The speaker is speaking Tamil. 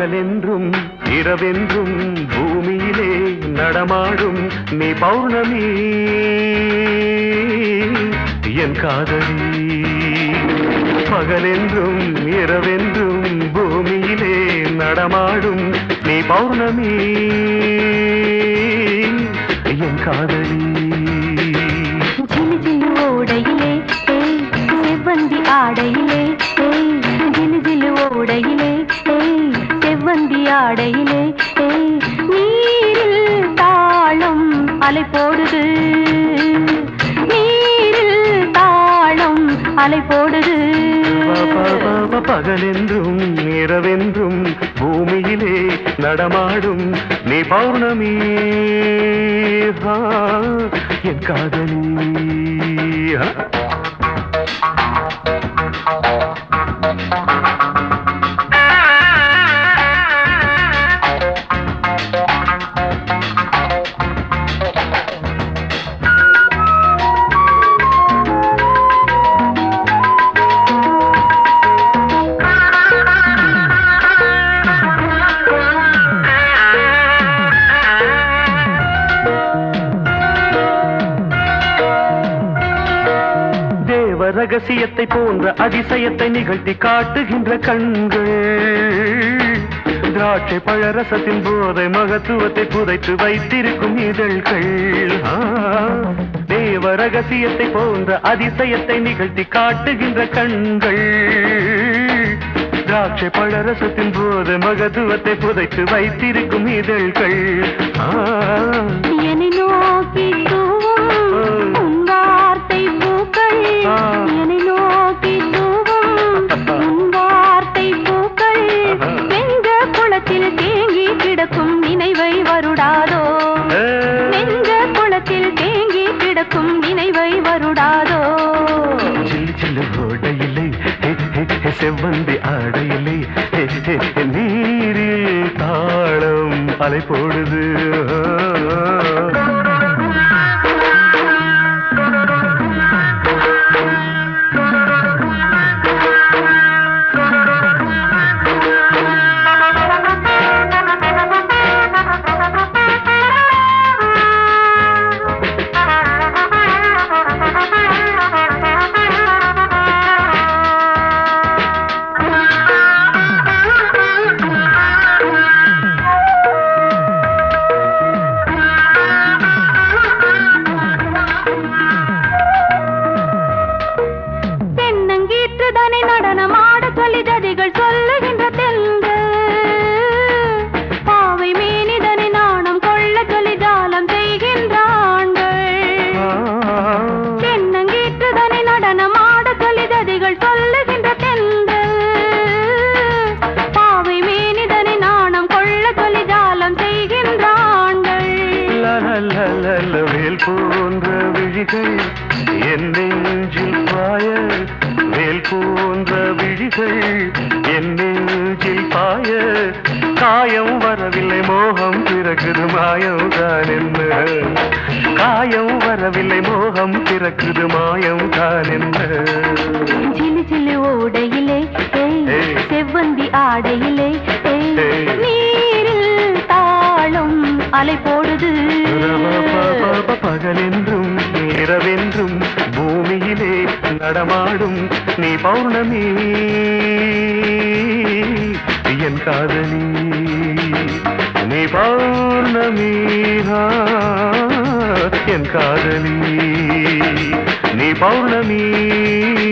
பகலென்றும் இரவென்றும் பூமியிலே நடமாடும் நீ பௌர்ணமி என் காதலி பகலென்றும் இரவென்றும் பூமியிலே நடமாடும் நீ பௌர்ணமி என் காதலி ஜிலு ஜிலு ஓடையிலே ஏய் செவ்வந்தி ஆடையிலே ஏய் ஜிலு ஜிலு ஓடையிலே ஏய் செவ்வந்தி ஆடையிலே ஏய் நீரில் தாளம் அலை போடுது நீரில் தாளம் அலை போடுது ப- ப- ப- ப- பகலென்றும் இரவென்றும் பூமியிலே நடமாடும் நீ பௌர்ணமி ஆ, என் காதலி ஆ. தேவ ரகசியத்தை போன்ற அதிசயத்தை நிகழ்த்தி காட்டுகின்ற கண்கள் திராட்சை பழரசத்தின் போதை மகத்துவத்தை புதைத்து வைத்திருக்கும் இதழ்கள் ஆ, தேவ ரகசியத்தை போன்ற அதிசயத்தை நிகழ்த்தி காட்டுகின்ற கண்கள் திராட்சை பழரசத்தின் போது மகத்துவத்தை புதைத்து வைத்திருக்கும் இதழ்கள் ஆ, என்னை நோக்கி தூவும் உன் வார்த்தை பூக்கள் ஆ. என்னை நோக்கி தூவும் உன் வார்த்தை பூக்கள் ஆஹா. நெஞ்ச குளத்தில் தேங்கி கிடக்கும் நினைவை வருடாதோ ஏ. நெஞ்ச குளத்தில் தேங்கி கிடக்கும் நினைவை வருடாதோ சில்லு சில்லு ஓடையில்லை ஹே, ஹே, ஹே, செவ்வந்தி ஆடையில்லை ஹே, ஹே, ஹே, நீரில் தாளம் அலை போடுது தென்னங்கீற்றுதனை நடனமாட சொல்லி ஜதிகள் சொல்லுகின்ற தென்றல் பாவை மேனிதனை நாணம் கொள்ள சொல்லி ஜாலம் செய்கின்ற ஆண்கள் தென்னங்கீற்றுதனை நடனமாட சொல்லி ஜதிகள் சொல்லுகின்ற தென்றல் பாவை மேனிதனை நாணம் கொள்ள சொல்லி ஜாலம் செய்கின்ற ஆண்கள் லலலலல, வேல் போன்ற விழிகள் என் நெஞ்சில் பாய வேல் போன்ற விழிகள் என் நெஞ்சில் பாய காயம் வரவில்லை மோகம் பிறகுது மாயம் தான் என்ன காயம் வரவில்லை மோகம் பிறக்குது மாயம் தான் என்ன சிலு சிலு ஓடையிலே ஏய் ஏய். செவ்வந்தி ஆடையிலே ஏய் ஏய். நீரில் தாளம் அலை போடுது ரவபபப பகலென்றும் இரவென்றும் பூமியிலே நடமாடும் நீ பௌர்ணமி என் காதலி நீ பௌர்ணமி ஆ, என் காதலி நீ பௌர்ணமி